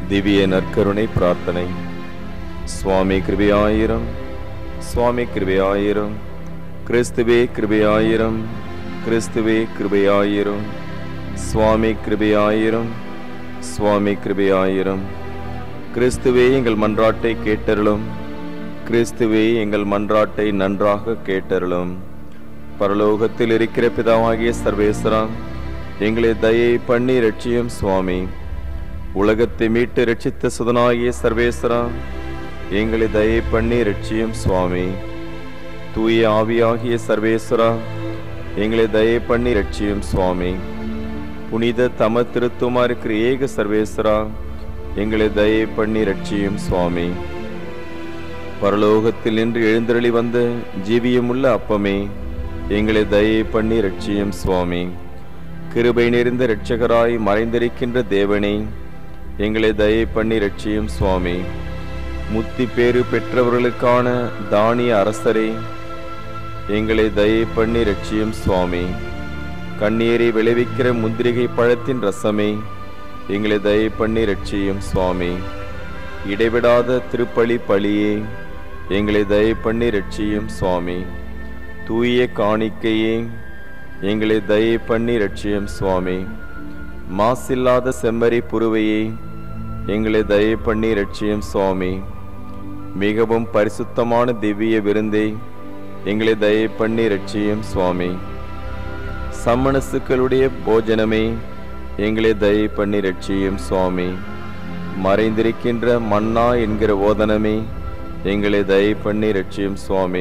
திவ்ய நற்கருணை பிரார்த்தனை சுவாமி கிருபையாயிரம் சுவாமி கிருபையாயிரம் கிறிஸ்துவே கிருபையாயிரம் கிறிஸ்துவே கிருபையாயிரம் சுவாமி கிருபையாயிரம் சுவாமி கிருபையாயிரம் கிறிஸ்துவே எங்கள் மன்றாட்டை கேட்டருளும் கிறிஸ்துவே எங்கள் மன்றாட்டை நன்றாக கேட்டருளும் பரலோகத்தில் இருக்கிற பிதாவாகிய சர்வேஸ்வரா எங்களை தயை பண்ணி ரட்சியும் சுவாமி உலகத்தை மீட்டு ரட்சித்த சுதனாகிய சர்வேஸ்வரா எங்களை தயை பண்ணி ரட்சியும் சுவாமி தூய ஆவியாகிய சர்வேஸ்வரா எங்களை தயை பண்ணி ரட்சியும் சுவாமி புனித தம திருத்துமா இருக்கிற ஏக சர்வேஸ்வரா எங்களை தயை பண்ணி ரட்சியும் சுவாமி பரலோகத்தில் நின்று எழுந்தருளி வந்த ஜீவியமுள்ள அப்பமே எங்களை தயை பண்ணி ரட்சியும் சுவாமி கிருபை நிறைந்த இரட்சகராய் மறைந்திருக்கின்ற தேவனே எங்களை தயை பண்ணி ரட்சியும் சுவாமி முத்தி பேறு பெற்றவர்களுக்கான தானிய அரசரே எங்களை தயை பண்ணி ரட்சியும் சுவாமி கண்ணீரை விளைவிக்கிற முந்திரிகை பழத்தின் ரசமே எங்களை தயை பண்ணி ரட்சியும் சுவாமி இடைவிடாத திருப்பலி பலியே எங்களை தயை பண்ணி ரட்சியும் சுவாமி தூய காணிக்கையே எங்களை தயை பண்ணி ரட்சியும் சுவாமி மாசில்லாத செம்மறி புருவையே எங்களை தயை பண்ணி ரட்சியும் சுவாமி மிகவும் பரிசுத்தமான திவ்ய விருந்தே எங்களை தயை பண்ணி ரட்சியும் சுவாமி சம்மணசுக்களுடைய போஜனமே எங்களை தயை பண்ணி ரட்சியும் சுவாமி மறைந்திருக்கின்ற மன்னா என்கிற ஓதனமே எங்களை தயை பண்ணி ரட்சியும் சுவாமி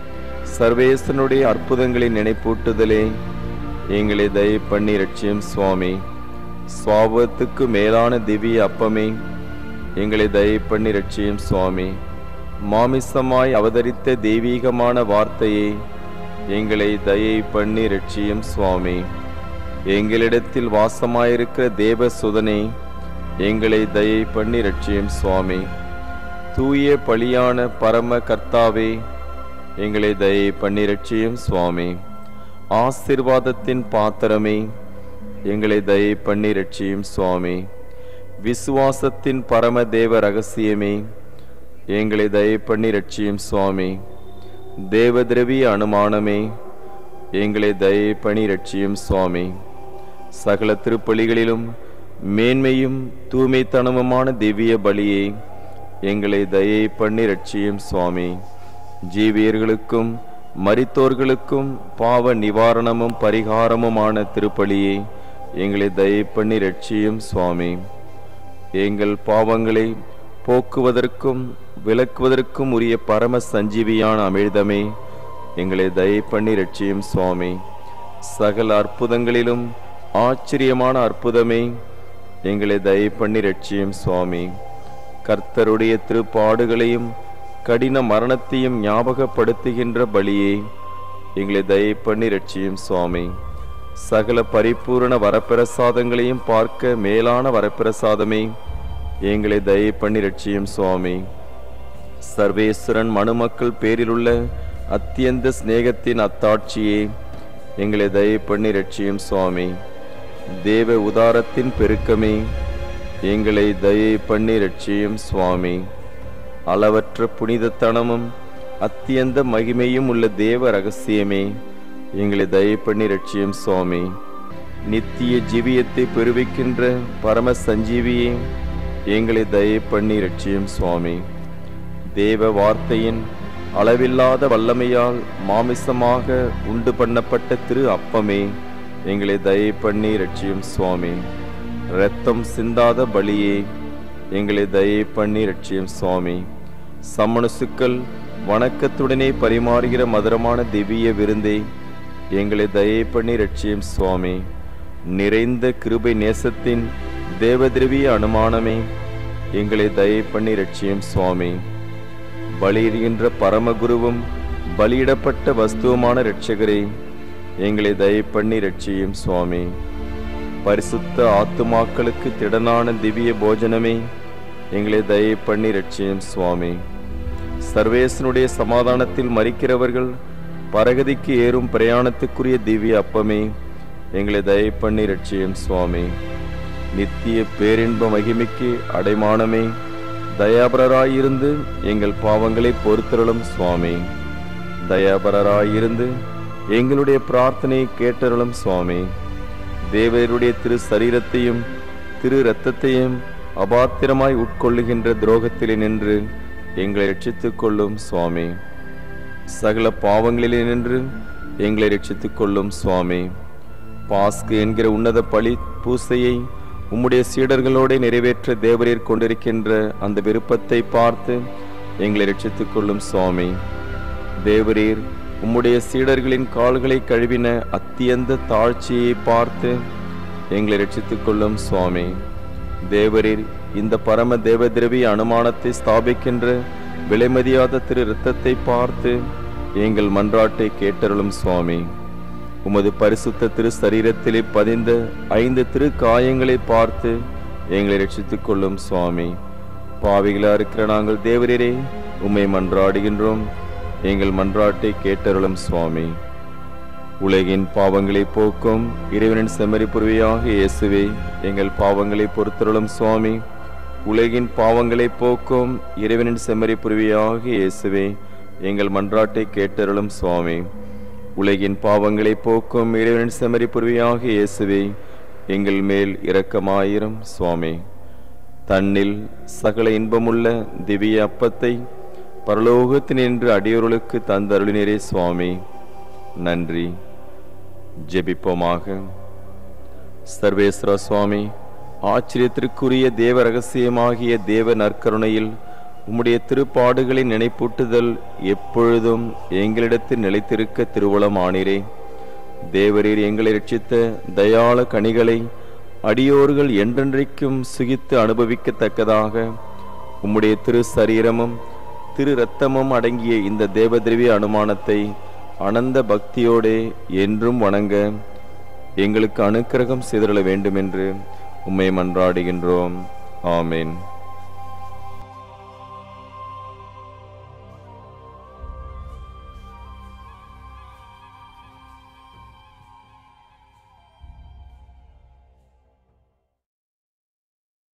சர்வேசனுடைய அற்புதங்களின் நினைப்பூட்டுதலே எங்களை தயை பண்ணி ரட்சியும் சுவாமி சுவாபத்துக்கு மேலான திவ்ய அப்பமே எங்களை தயை பண்ணி ரட்சியும் சுவாமி மாமிசமாய் அவதரித்த தெய்வீகமான வார்த்தையே எங்களை தயை பண்ணி ரட்சியும் சுவாமி எங்களிடத்தில் வாசமாயிருக்கிற தேவ சுதனே எங்களை தயை பண்ணி ரட்சியும் சுவாமி தூய பலியான பரம கர்த்தாவே எங்களை தயை பண்ணி ரட்சியும் சுவாமி ஆசிர்வாதத்தின் பாத்திரமே எங்களை தயை பண்ணி ரட்சியும் சுவாமி விசுவாசத்தின் பரம தேவ ரகசியமே எங்களை தயை பண்ணி ரட்சியும் சுவாமி தேவ திரவிய அனுமானமே எங்களை தயை பண்ணி ரட்சியும் சுவாமி சகல திருப்பலிகளிலும் மேன்மையும் தூய்மைத்தனமுமான திவ்ய பலியே எங்களை தயை பண்ணி ரட்சியும் சுவாமி ஜீவியர்களுக்கும் மரித்தோர்களுக்கும் பாவ நிவாரணமும் பரிகாரமுமான திருப்பலியே எங்களை தயை பண்ணி ரட்சியும் சுவாமி எங்கள் பாவங்களை போக்குவதற்கும் விளக்குவதற்கும் உரிய பரம சஞ்சீவியான அமிழ்தமே எங்களை தயை பண்ணி ரட்சியும் சுவாமி சகல அற்புதங்களிலும் ஆச்சரியமான அற்புதமே எங்களை தயை பண்ணி ரட்சியும் சுவாமி கர்த்தருடைய திருப்பாடுகளையும் கடின மரணத்தையும் ஞாபகப்படுத்துகின்ற பலியே எங்களை தயை பண்ணி ரட்சியும் சுவாமி சகல பரிபூரண வரப்பிரசாதங்களையும் பார்க்க மேலான வரப்பிரசாதமே எங்களை தயை பண்ணி ரட்சியும் சுவாமி சர்வேஸ்வரன் மனுமக்கள் பேரிலுள்ள அத்தியந்த சிநேகத்தின் அத்தாட்சியே எங்களை தயை பண்ணி ரட்சியும் சுவாமி தேவ உதாரத்தின் பெருக்கமே எங்களை தயை பண்ணி ரட்சியும் சுவாமி அளவற்ற புனிதத்தனமும் அத்தியந்த மகிமையும் உள்ள தேவ ரகசியமே எங்களை தயை பண்ணி ரட்சியும் சுவாமி நித்திய ஜீவியத்தை பெருவிக்கின்ற பரம சஞ்சீவியே எங்களை தயை பண்ணி ரட்சியும் சுவாமி தேவ வார்த்தையின் அளவில்லாத வல்லமையால் மாமிசமாக உண்டு பண்ணப்பட்ட திரு அப்பமே எங்களை தயை பண்ணி ரட்சியும் சுவாமி இரத்தம் சிந்தாத பலியே எங்களை தயை பண்ணி ரட்சியும் சுவாமி சம்மணுசுக்கள் வணக்கத்துடனே பரிமாறுகிற மதுரமான திவ்ய விருந்தே எங்களை தயை பண்ணி ரட்சியும் சுவாமி நிறைந்த கிருபை நேசத்தின் தேவதிரவிய அனுமானமே எங்களை தயை பண்ணி ரட்சியும் சுவாமி பலியிடுகின்ற பரமகுருவும் பலியிடப்பட்ட வஸ்துவுமான இரட்சகரே எங்களை தயை பண்ணி ரட்சியும் சுவாமி பரிசுத்த ஆத்துமாக்களுக்கு திடனான திவ்ய போஜனமே எங்களை தயை பண்ணி ரட்சியும் சுவாமி சர்வேசனுடைய சமாதானத்தில் மறிக்கிறவர்கள் பரகதிக்கு ஏறும் பிரயாணத்துக்குரிய திவ்ய அப்பமே எங்களை தயை பண்ணி ரட்சியும் சுவாமி நித்திய பேரின்ப மகிமைக்கு அடைமானமே தயாபரராயிருந்து எங்கள் பாவங்களை பொறுத்தருளும் சுவாமி தயாபரராயிருந்து எங்களுடைய பிரார்த்தனையை கேட்டருளும் சுவாமி தேவருடைய திரு சரீரத்தையும் திரு இரத்தத்தையும் அபாத்திரமாய் உட்கொள்ளுகின்ற துரோகத்திலே நின்று எங்களை ரட்சித்துக் கொள்ளும் சுவாமி சகல பாவங்களிலே நின்று எங்களை ரட்சித்துக் கொள்ளும் சுவாமி பாஸ்கு என்கிற உன்னத பழி பூசையை உம்முடைய சீடர்களோடு நிறைவேற்ற தேவரீர் கொண்டிருக்கின்ற அந்த விருப்பத்தை பார்த்து எங்களை ரட்சித்துக் கொள்ளும் சுவாமி தேவரீர் உம்முடைய சீடர்களின் கால்களை கழுவின அத்தியந்த தாழ்ச்சியை பார்த்து எங்களை ரட்சித்துக் கொள்ளும் சுவாமி தேவரீர் இந்த பரம தேவதிரவி அனுமானத்தை ஸ்தாபிக்கின்ற விலைமதியாத திரு இரத்தத்தை பார்த்து எங்கள் மன்றாட்டை கேட்டருளும் சுவாமி உமது பரிசுத்த திரு சரீரத்திலே பதிந்த ஐந்து திரு காயங்களை பார்த்து எங்களை ரட்சித்துக் கொள்ளும் சுவாமி பாவிகளா இருக்கிற நாங்கள் தேவரீரே உம்மை மன்றாடுகின்றோம் எங்கள் மன்றாட்டை கேட்டருளும் சுவாமி உலகின் பாவங்களை போக்கும் இறைவனின் செம்மறி புருவியாக இயேசுவே எங்கள் பாவங்களை பொறுத்தருளும் சுவாமி உலகின் பாவங்களை போக்கும் இறைவனின் செம்மறி புருவியாக இயேசுவே எங்கள் மன்றாட்டை கேட்டருளும் சுவாமி உலகின் பாவங்களை போக்கும் இறைவனின் செம்மறி புருவியாக இயேசுவே எங்கள் மேல் இரக்கமாயிரும் சுவாமி தன்னில் சகல இன்பமுள்ள திவ்ய அப்பத்தை பரலோகத்தினின்று அடியோர்களுக்கு தந்தருளினரே சுவாமி நன்றி ஜெபிப்போமாக சர்வேஸ்வர சுவாமி ஆச்சரியத்திற்குரிய தேவ ரகசியமாகிய தேவ நற்கருணையில் உம்முடைய திருப்பாடுகளின் நினைப்பூட்டுதல் எப்பொழுதும் எங்களிடத்தில் நிலைத்திருக்க திருவுளமானீரே தேவரீர் எங்களை ரட்சித்த தயாள கனிகளை அடியோர்கள் என்றென்றைக்கும் சுகித்து அனுபவிக்கத்தக்கதாக உம்முடைய திரு சரீரமும் திரு இரத்தமும் அடங்கிய இந்த தேவதிரவிய அனுமானத்தை அனந்த பக்தியோடே என்றும் வணங்க எங்களுக்கு அனுக்கிரகம் செய்தருள வேண்டும் என்று உம்மை மன்றாடுகின்றோம் ஆமேன்